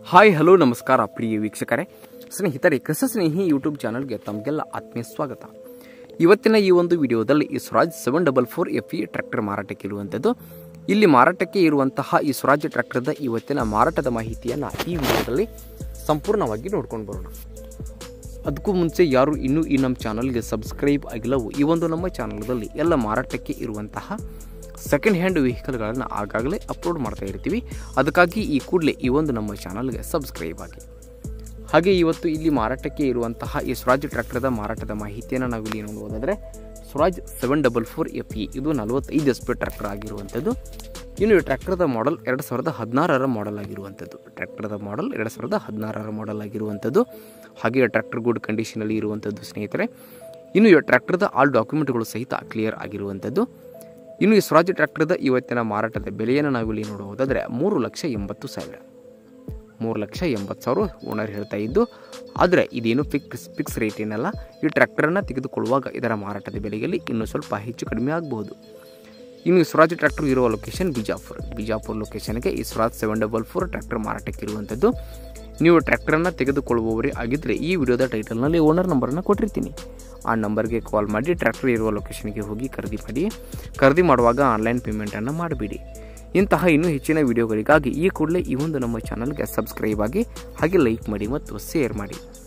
hi hello ನಮಸ್ಕಾರ ಪ್ರಿಯ ವೀಕ್ಷಕರೇ ಸ್ನೇಹಿತರೆ ಕೃಷಿ ಸ್ನೇಹಿ ಯೂಟ್ಯೂಬ್ ಚಾನಲ್ಗೆ ತಮಗೆಲ್ಲ ಆತ್ಮೀಯ ಸ್ವಾಗತ ಇವತ್ತಿನ ಈ ಒಂದು ವಿಡಿಯೋದಲ್ಲಿ ಈ Swaraj seven double four F E tractor ಮಾರಾಟಕ್ಕೆ ಇರುವಂಥದ್ದು ಇಲ್ಲಿ ಮಾರಾಟಕ್ಕೆ ಇರುವಂತಹ ಈ ಸ್ವರಾಜ್ ಟ್ರ್ಯಾಕ್ಟರ್ದ ಇವತ್ತಿನ ಮಾರಾಟದ ಮಾಹಿತಿಯನ್ನು ಈ ವಿಡಿಯೋದಲ್ಲಿ ಸಂಪೂರ್ಣವಾಗಿ ನೋಡ್ಕೊಂಡು ಬರೋಣ ಅದಕ್ಕೂ ಮುಂಚೆ ಯಾರು ಇನ್ನೂ ಈ ನಮ್ಮ ಚಾನಲ್ಗೆ ಸಬ್ಸ್ಕ್ರೈಬ್ ಆಗಿಲ್ಲವೋ ಈ ಒಂದು ನಮ್ಮ ಚಾನಲ್ದಲ್ಲಿ ಎಲ್ಲ ಮಾರಾಟಕ್ಕೆ ಇರುವಂತಹ ಸೆಕೆಂಡ್ ಹ್ಯಾಂಡ್ ವೆಹಿಕಲ್ಗಳನ್ನು ಆಗಾಗಲೇ ಅಪ್ಲೋಡ್ ಮಾಡ್ತಾ ಇರ್ತೀವಿ ಅದಕ್ಕಾಗಿ ಈ ಕೂಡಲೇ ಈ ಒಂದು ನಮ್ಮ ಚಾನಲ್ಗೆ ಸಬ್ಸ್ಕ್ರೈಬ್ ಆಗಿ ಹಾಗೆ ಇವತ್ತು ಇಲ್ಲಿ ಮಾರಾಟಕ್ಕೆ ಇರುವಂತಹ ಈ ಸ್ವರಾಜ್ ಟ್ರ್ಯಾಕ್ಟರ್ದ ಮಾರಾಟದ ಮಾಹಿತಿಯನ್ನು ನಾವು ಇಲ್ಲಿ ನೋಡುವುದಾದರೆ Swaraj seven double four F E ಇದು ನಲವತ್ತೈದು ಎಸ್ ಪಿ ಟ್ರ್ಯಾಕ್ಟರ್ ಆಗಿರುವಂಥದ್ದು ಇನ್ನು ಈ ಟ್ರ್ಯಾಕ್ಟರ್ದ ಮಾಡೆಲ್ ಎರಡು ಸಾವಿರದ ಹದಿನಾರರ ಮಾಡೆಲ್ ಆಗಿರುವಂಥದ್ದು ಟ್ರ್ಯಾಕ್ಟರ್ದ ಮಾಡೆಲ್ ಎರಡು ಸಾವಿರದ ಹದಿನಾರರ ಮಾಡೆಲ್ ಆಗಿರುವಂಥದ್ದು ಹಾಗೆ ಟ್ರ್ಯಾಕ್ಟರ್ ಗುಡ್ ಕಂಡೀಷನಲ್ಲಿ ಇರುವಂಥದ್ದು ಸ್ನೇಹಿತರೆ ಇನ್ನು ಈ ಟ್ರ್ಯಾಕ್ಟರ್ದ ಆಲ್ ಡಾಕ್ಯುಮೆಂಟ್ಗಳು ಸಹಿತ ಕ್ಲಿಯರ್ ಆಗಿರುವಂಥದ್ದು ಇನ್ನು ಈ ಸ್ವರಾಜ್ ಟ್ರ್ಯಾಕ್ಟರ್ದ ಇವತ್ತಿನ ಮಾರಾಟದ ಬೆಲೆಯನ್ನು ನಾವಿಲ್ಲಿ ನೋಡುವುದಾದರೆ ಮೂರು ಲಕ್ಷ ಎಂಬತ್ತು ಸಾವಿರ ಮೂರು ಲಕ್ಷ ಎಂಬತ್ತು ಸಾವಿರ ಓನರ್ ಹೇಳ್ತಾ ಇದ್ದು ಆದರೆ ಇದೇನು ಫಿಕ್ಸ್ ಫಿಕ್ಸ್ ರೇಟ್ ಏನಲ್ಲ ಈ ಟ್ರ್ಯಾಕ್ಟರನ್ನು ತೆಗೆದುಕೊಳ್ಳುವಾಗ ಇದರ ಮಾರಾಟದ ಬೆಲೆಯಲ್ಲಿ ಇನ್ನೂ ಸ್ವಲ್ಪ ಹೆಚ್ಚು ಕಡಿಮೆ ಆಗಬಹುದು ಇನ್ನು ಈ ಸ್ವರಾಜ್ ಟ್ರ್ಯಾಕ್ಟರ್ ಇರುವ ಲೊಕೇಶನ್ ಬಿಜಾಪುರ ಬಿಜಾಪುರ ಲೊಕೇಶನ್ಗೆ ಈ Swaraj seven double four tractor ಮಾರಾಟಕ್ಕೆ ಇರುವಂಥದ್ದು ನೀವು ಟ್ರ್ಯಾಕ್ಟರನ್ನು ತೆಗೆದುಕೊಳ್ಳುವವರೇ ಆಗಿದ್ದರೆ ಈ ವಿಡಿಯೋದ ಟೈಟಲ್ನಲ್ಲಿ ಓನರ್ ನಂಬರನ್ನು ಕೊಟ್ಟಿರ್ತೀನಿ ಆ ನಂಬರ್ಗೆ ಕಾಲ್ ಮಾಡಿ ಟ್ರ್ಯಾಕ್ಟರ್ ಇರುವ ಲೊಕೇಶನ್ಗೆ ಹೋಗಿ ಖರೀದಿ ಮಾಡಿ ಖರೀದಿ ಮಾಡುವಾಗ ಆನ್ಲೈನ್ ಪೇಮೆಂಟನ್ನು ಮಾಡಬೇಡಿ ಇಂತಹ ಇನ್ನೂ ಹೆಚ್ಚಿನ ವಿಡಿಯೋಗಳಿಗಾಗಿ ಈ ಕೂಡಲೇ ಈ ಒಂದು ನಮ್ಮ ಚಾನಲ್ಗೆ ಸಬ್ಸ್ಕ್ರೈಬ್ ಆಗಿ ಹಾಗೆ ಲೈಕ್ ಮಾಡಿ ಮತ್ತು ಶೇರ್ ಮಾಡಿ